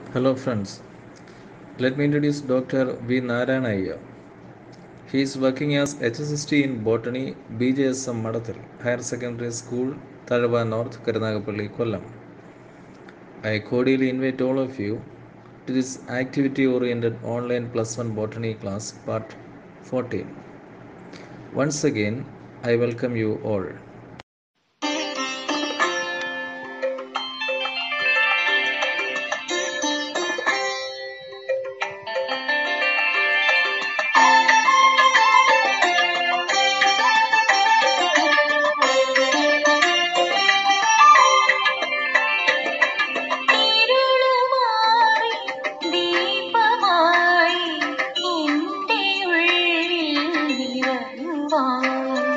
Hello, friends. Let me introduce Dr. V. Narayana Iyer. He is working as HSST in Botany, BJSM Madathil, Higher Secondary School, Thalava North, Karunagapalli, Kollam. I cordially invite all of you to this activity oriented online plus one botany class, part 14. Once again, I welcome you all. ഇരുളുമാറി ദീപമായി എൻ്റെ ഉള്ളിൽ നിറയുവാൻ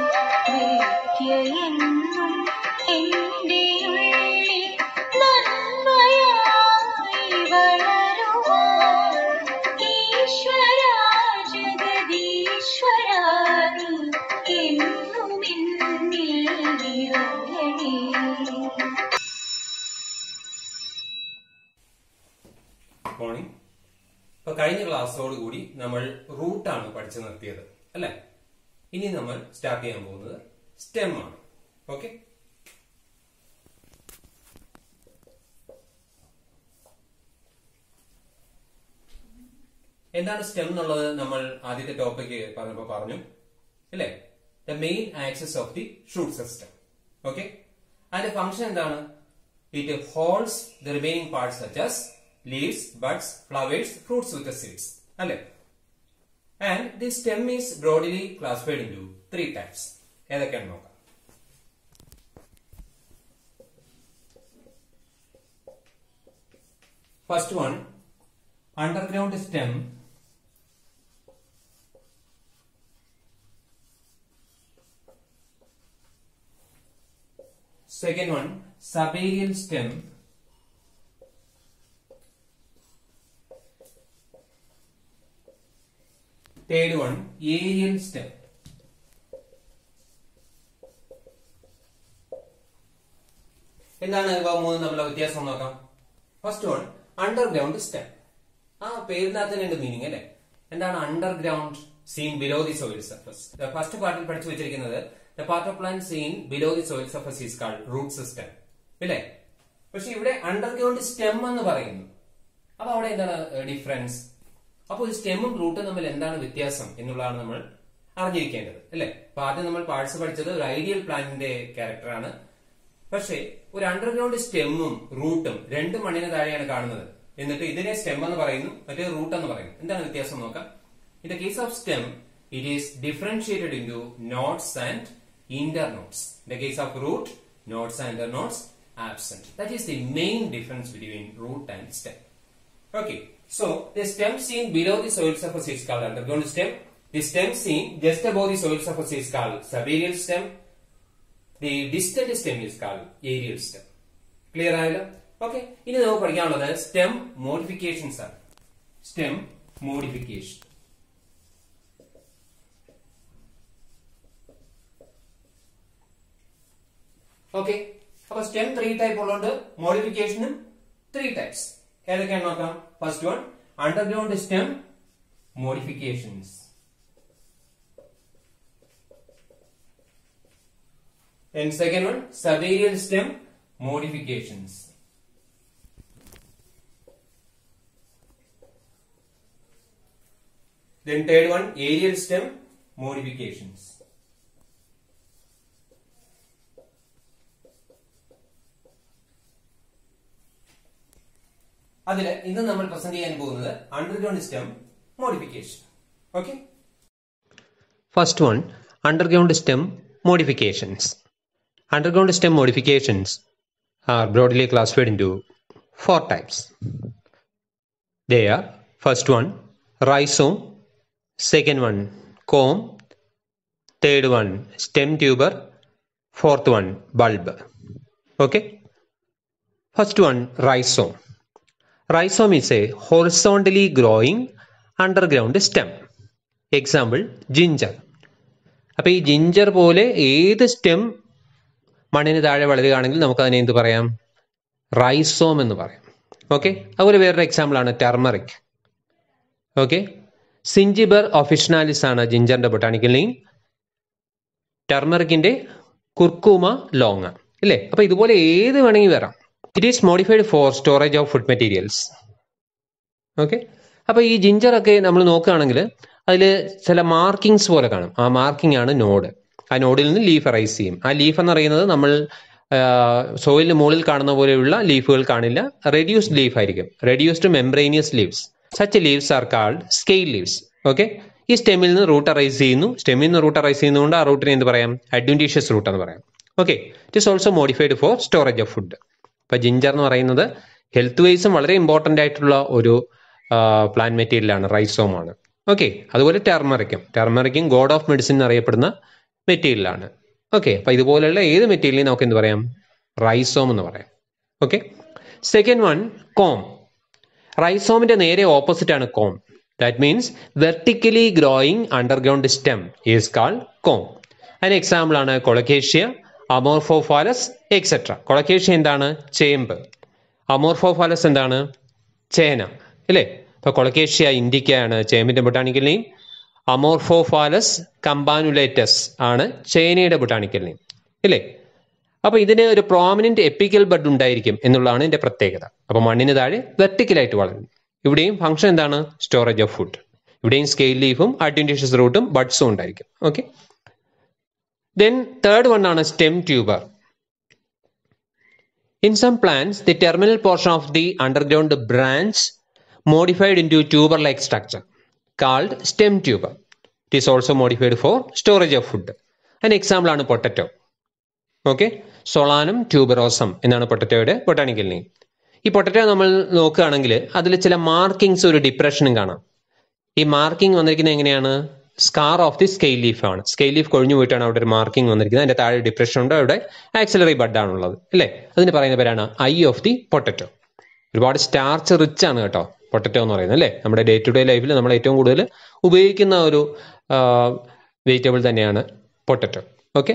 വേദ്യയെന്നും എൻ്റെ ഉള്ളിൽ നന്മയായി വളരുവാൻ ഈശ്വരാ ജഗദീശ്വരാ നീ എന്നും എന്നിൽ നിറയണേ മോർണിംഗ് ഇപ്പൊ കഴിഞ്ഞ ക്ലാസ്സോട് കൂടി നമ്മൾ റൂട്ടാണ് പഠിച്ചു നിർത്തിയത് അല്ലെ ഇനി നമ്മൾ സ്റ്റാർട്ട് ചെയ്യാൻ പോകുന്നത് സ്റ്റെം ആണ് ഓക്കെ എന്താണ് സ്റ്റെം എന്നുള്ളത് നമ്മൾ ആദ്യത്തെ ടോപ്പിക് പറഞ്ഞപ്പോ പറഞ്ഞു അല്ലേ the main axis of the shoot system okay അതിന്റെ ഫംഗ്ഷൻ എന്താണ് it holds the remaining parts such as leaves buds flowers fruits with seeds അല്ലെ and the stem is broadly classified into three types ഏതൊക്കെയാണ് നോക്കാം first one underground stem Second one, subaerial stem. Third one, aerial stem. എന്താണ് ഇവ മൂന്ന് തമ്മിലുള്ള വ്യത്യാസം നോക്കാം first one underground stem ആ പേരിനകത്ത് തന്നെ ഉണ്ട് മീനിങ് അല്ലെ എന്താണ് underground seen below the soil surface first പാർട്ടിൽ പഠിച്ചു വെച്ചിരിക്കുന്നത് the part of plant seen below the soil surface is called root system ഇല്ലേ പക്ഷെ ഇവിടെ അണ്ടർഗ്രൗണ്ട് സ്റ്റെം എന്ന് പറയുന്നു അപ്പൊ അവിടെ എന്താണ് ഡിഫറൻസ് അപ്പോൾ ഈ സ്റ്റെമ്മും റൂട്ടും തമ്മിൽ എന്താണ് വ്യത്യാസം എന്നുള്ളതാണ് നമ്മൾ അറിഞ്ഞിരിക്കേണ്ടത് അല്ലെ അപ്പൊ ആദ്യം നമ്മൾ പാർട്സ് പഠിച്ചത് ഒരു ഐഡിയൽ പ്ലാന്റിന്റെ ക്യാരക്ടറാണ് പക്ഷേ ഒരു അണ്ടർഗ്രൗണ്ട് സ്റ്റെമ്മും റൂട്ടും രണ്ട് മണ്ണിന് താഴെയാണ് കാണുന്നത് എന്നിട്ട് ഇതിനെ സ്റ്റെം എന്ന് പറയുന്നു മറ്റേ റൂട്ട് എന്ന് പറയുന്നു എന്താണ് വ്യത്യാസം നോക്കാം in the case of stem it is differentiated into nodes and internodes in the case of root nodes and internodes absent that is the main difference between root and stem Okay, so the stem seen below the soil surface is called underground stem. The stem seen just above the soil surface is called subaerial stem. The distant stem is called aerial stem. Clear ആയല്ലോ okay ഇനി നമുക്ക് പഠിക്കാനുള്ളത് stem modifications ആണ് stem modification okay അപ്പൊ stem three type ഉള്ളതുകൊണ്ട് മോഡിഫിക്കേഷനും three types ഏതൊക്കെയാണ് നോക്കാം first one underground stem modifications And second one, subaerial stem modifications. Then third one, aerial stem modifications. അതിൽ ഇന്ന് നമ്മൾ പ്രസന്റ് ചെയ്യാൻ പോകുന്നത് underground stem modification okay First one, underground stem modifications. Underground stem modifications are broadly classified into four types. They are first one, rhizome, second one, comb, third one, stem tuber, fourth one, bulb. Okay? First one, rhizome. Rhizome is a horizontally growing underground stem. Example ginger അപ്പൊ ഈ ginger പോലെ ഏത് stem മണ്ണിന് താഴെ വളരുകയാണെങ്കിൽ നമുക്ക് അതിനെ എന്ത് പറയാം റൈസോം എന്ന് പറയാം ഓക്കെ അതുപോലെ വേറൊരു എക്സാമ്പിൾ ആണ് ടെർമറിക് ഓക്കെ സിഞ്ചിബർ ഒഫിഷണാലിസ് ആണ് ജിഞ്ചറിന്റെ ബൊട്ടാണിക്കൽ നെയിം ടെർമറിക്കിന്റെ കുർക്കുമ ലോങ് ഇല്ലേ അപ്പൊ ഇതുപോലെ ഏത് വേണമെങ്കിൽ വരാം it is modified for storage of food materials okay അപ്പൊ ഈ ജിഞ്ചർ ഒക്കെ നമ്മൾ നോക്കുകയാണെങ്കിൽ അതിൽ ചില മാർക്കിങ്സ് പോലെ കാണും ആ മാർക്കിംഗ് ആണ് നോഡ് ആ നോഡിൽ നിന്ന് ലീഫ് അറൈസ് ചെയ്യും ആ ലീഫ് എന്ന് പറയുന്നത് നമ്മൾ സോയിലിന് മുകളിൽ കാണുന്ന പോലെയുള്ള ലീഫുകൾ കാണില്ല റെഡ്യൂസ്ഡ് ലീഫ് ആയിരിക്കും reduced membranous leaves such leaves are called scale leaves okay ഈ സ്റ്റെമ്മിൽ നിന്ന് റൂട്ട് അറൈസ് ചെയ്യുന്നു സ്റ്റെമ്മിൽ നിന്ന് റൂട്ട് അറൈസ് ചെയ്യുന്നതുകൊണ്ട് ആ റൂട്ടിനെ എന്ത് പറയാം അഡ്വൻറ്റീഷ്യസ് റൂട്ട് എന്ന് പറയാം okay it is also modified for storage of food ഇപ്പൊ ജിഞ്ചർ എന്ന് പറയുന്നത് ഹെൽത്ത് വൈസും വളരെ ഇമ്പോർട്ടൻ്റ് ആയിട്ടുള്ള ഒരു പ്ലാന്റ് മെറ്റീരിയലാണ് റൈസോം ആണ് ഓക്കെ അതുപോലെ ടെർമറിക്കും ടെർമറിക്കും ഗോഡ് ഓഫ് മെഡിസിൻ എന്നറിയപ്പെടുന്ന മെറ്റീരിയലാണ് ഓക്കെ അപ്പൊ ഇതുപോലെയുള്ള ഏത് മെറ്റീരിയലിനും നമുക്ക് എന്ത് പറയാം റൈസോം എന്ന് പറയാം ഓക്കെ സെക്കൻഡ് വൺ കോം റൈസോമിന്റെ നേരെ ഓപ്പോസിറ്റ് ആണ് corm that means vertically growing underground stem is call corm അതിന് എക്സാമ്പിൾ ആണ് കൊളക്കേഷ്യ അമോർഫോഫാലസ് എക്സെട്ര കൊളക്കേഷ്യ എന്താണ് ചേമ്പ് അമോർഫോഫാലസ് എന്താണ് ചേന അല്ലേ ഇപ്പൊ കൊളക്കേഷ്യ ഇൻഡിക്കയാണ് ചേമ്പിന്റെ ബൊട്ടാണിക്കൽ നെയിം അമോർഫോഫാലസ് കമ്പാനുലേറ്റസ് ആണ് ചേനയുടെ ബൊട്ടാണിക്കൽ നെയിം ഇല്ലേ അപ്പൊ ഇതിന് ഒരു പ്രോമിനന്റ് എപ്പിക്കൽ ബഡ് ഉണ്ടായിരിക്കും എന്നുള്ളതാണ് ഇതിന്റെ പ്രത്യേകത അപ്പൊ മണ്ണിന് താഴെ വെർട്ടിക്കലായിട്ട് വളരും ഇവിടെയും ഫംഗ്ഷൻ എന്താണ് സ്റ്റോറേജ് ഓഫ് ഫുഡ് ഇവിടെയും സ്കെയിൽ ലീഫും അഡ്വന്റീഷ്യസ് റൂട്ടും ബഡ്സും ഉണ്ടായിരിക്കും ഓക്കെ ദെൻ തേർഡ് വൺ ആണ് stem tuber In some plants, the terminal portion of the underground branch modified into tuber-like structure called stem tuber. It is also modified for storage of food. An example ആണ് potato okay Solanum tuberosum എന്നാണ് പൊട്ടറ്റോയുടെ botanical name ഈ potato നമ്മൾ നോക്കുകയാണെങ്കിൽ അതിൽ ചില markings ഒരു ഡിപ്രഷനും കാണാം ഈ മാർക്കിംഗ് വന്നിരിക്കുന്നത് എങ്ങനെയാണ് scar of the scale leaf ആണ് സ്കെയിൽ ലീഫ് കൊഴിഞ്ഞു പോയിട്ടാണ് അവിടെ ഒരു മാർക്കിംഗ് വന്നിരിക്കുന്നത് അതിന്റെ താഴെ ഡിപ്രഷൻ ഉണ്ട് അവിടെ ആക്സിലറി ബഡ് ആണുള്ളത് അല്ലേ അതിന് പറയുന്ന പേരാണ് ഐ ഓഫ് ദി പൊട്ടറ്റോ ഒരുപാട് സ്റ്റാർച്ച് റിച്ച് ആണ് കേട്ടോ പൊട്ടറ്റോ എന്ന് പറയുന്നത് അല്ലേ നമ്മുടെ ഡേ ടു ഡേ ലൈഫിൽ നമ്മൾ ഏറ്റവും കൂടുതൽ ഉപയോഗിക്കുന്ന ഒരു വെജിറ്റബിൾ തന്നെയാണ് potato okay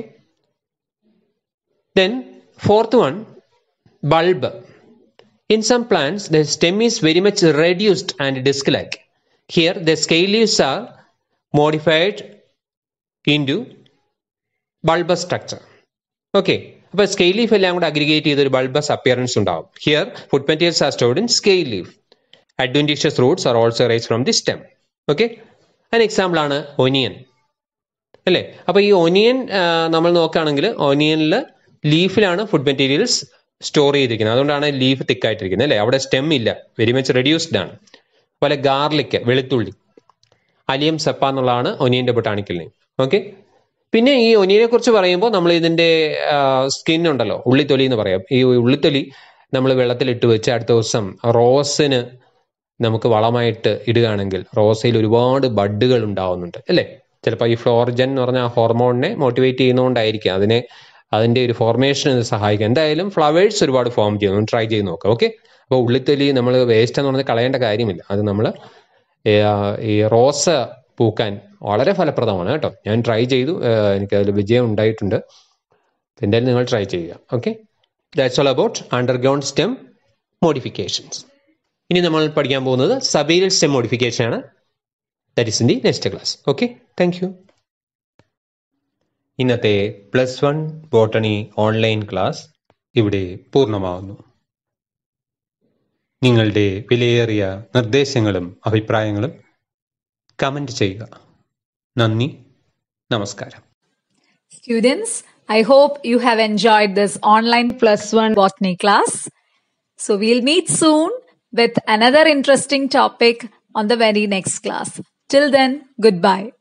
then fourth one bulb In some plants, the stem is very much reduced and disc-like. Here, the scale leaves are modified into bulbous structure. Okay. അപ്പൊ scale leaf എല്ലാം കൂടെ അഗ്രിഗേറ്റ് ചെയ്ത് ഒരു bulbous appearance ഉണ്ടാവും here food materials are stored in scale leaf adventitious roots are also rise from the stem okay അതിന് example ആണ് onion അല്ലേ അപ്പൊ ഈ ഒനിയൻ നമ്മൾ നോക്കുകയാണെങ്കിൽ ഒനിയനിൽ ലീഫിലാണ് ഫുഡ് മെറ്റീരിയൽസ് സ്റ്റോർ ചെയ്തിരിക്കുന്നത് അതുകൊണ്ടാണ് ലീഫ് തിക്കായിട്ടിരിക്കുന്നത് അല്ലേ അവിടെ സ്റ്റെം ഇല്ല വെരി മച്ച് റെഡ്യൂസ്ഡ് ആണ് അതുപോലെ ഗാർലിക് വെളുത്തുള്ളി അലിയം സെപ്പ എന്നുള്ളതാണ് ഒനിയന്റെ ബൊട്ടാണിക്കൽ നെയിം ഓക്കെ പിന്നെ ഈ ഒനിയനെ കുറിച്ച് പറയുമ്പോൾ നമ്മൾ ഇതിന്റെ സ്കിൻ ഉണ്ടല്ലോ ഉള്ളിത്തൊലി എന്ന് പറയാം ഈ ഉള്ളിത്തൊലി നമ്മൾ വെള്ളത്തിലിട്ട് വെച്ച് അടുത്ത ദിവസം റോസിന് നമുക്ക് വളമായിട്ട് ഇടുകയാണെങ്കിൽ റോസയിൽ ഒരുപാട് ബഡുകൾ ഉണ്ടാവുന്നുണ്ട് അല്ലേ ചിലപ്പോൾ ഈ ഫ്ലോർജൻ എന്ന് പറഞ്ഞ ഹോർമോണിനെ മോട്ടിവേറ്റ് ചെയ്യുന്നതുകൊണ്ടായിരിക്കും അതിനെ അതിന്റെ ഒരു ഫോർമേഷൻ ഇത് സഹായിക്കും എന്തായാലും ഫ്ലവേഴ്സ് ഒരുപാട് ഫോം ചെയ്യുന്നു ട്രൈ ചെയ്ത് നോക്കാം ഓക്കെ അപ്പോൾ ഉള്ളിത്തൊലി നമ്മൾ വേസ്റ്റ് എന്ന് പറഞ്ഞാൽ കളയേണ്ട കാര്യമില്ല അത് നമ്മൾ ഈ റോസ് പൂക്കാൻ വളരെ ഫലപ്രദമാണ് കേട്ടോ ഞാൻ ട്രൈ ചെയ്തു എനിക്ക് അതിൽ വിജയം ഉണ്ടായിട്ടുണ്ട് എന്തായാലും നിങ്ങൾ ട്രൈ ചെയ്യുക okay that's all about underground stem modifications ഇനി നമ്മൾ പഠിക്കാൻ പോകുന്നത് സബീരൽ സ്റ്റെം മോഡിഫിക്കേഷൻ ആണ് that is in the next class okay thank you ഇന്നത്തെ plus one botany online class ഇവിടെ പൂർണ്ണമാവുന്നു നിങ്ങളുടെ വിലയേറിയ നിർദ്ദേശങ്ങളും അഭിപ്രായങ്ങളും കമന്റ് ചെയ്യുക നന്ദി നമസ്കാരം Students, I hope you have enjoyed this online plus one botany class. So we'll meet soon with another interesting topic on the very next class. Till then, goodbye.